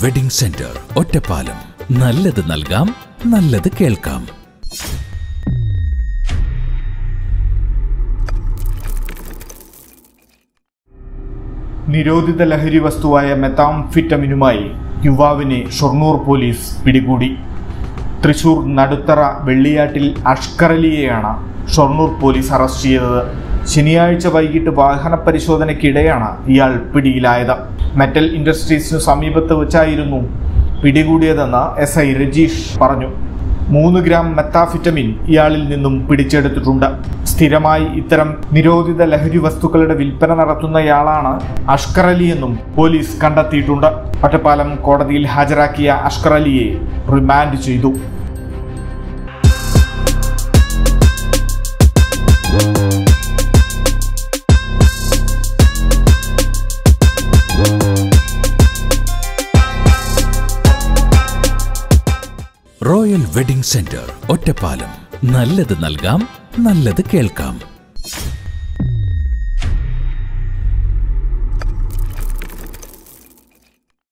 wedding centre Ottapalam നല്ലത് നൽകാം നല്ലത് കേൾക്കാം നിരോധിത ലഹരി വസ്തുവായ മെത്താംഫിറ്റമിനുമായി യുവാവിനെ ഷൊർണൂർ പോലീസ് പിടികൂടി തൃശൂർ നടുത്തറ വെള്ളിയാട്ടിൽ അഷ്കറലിയെയാണ് ഷൊർണൂർ പോലീസ് അറസ്റ്റ് ചെയ്തത് ശനിയാഴ്ച വൈകിട്ട് വാഹന പരിശോധനയ്ക്കിടെയാണ് ഇയാൾ പിടിയിലായത് മെറ്റൽ ഇൻഡസ്ട്രീസിനു സമീപത്ത് വെച്ചായിരുന്നു പിടികൂടിയതെന്ന് എസ് ഐ രജീഷ് പറഞ്ഞു മൂന്ന് ഗ്രാം മെത്താഫിറ്റമിൻ ഇയാളിൽ നിന്നും പിടിച്ചെടുത്തിട്ടുണ്ട് സ്ഥിരമായി ഇത്തരം നിരോധിത ലഹരി വസ്തുക്കളുടെ വിൽപ്പന നടത്തുന്നയാളാണ് അഷ്കർ അലി എന്നും പോലീസ് കണ്ടെത്തിയിട്ടുണ്ട് ഒറ്റപ്പാലം കോടതിയിൽ ഹാജരാക്കിയ അഷ്കർ അലിയെ റിമാൻഡ് ചെയ്തു റോയൽ വെഡിംഗ് സെന്റർ ഒറ്റപ്പാലം നല്ലത് നൽകാം നല്ലത് കേൾക്കാം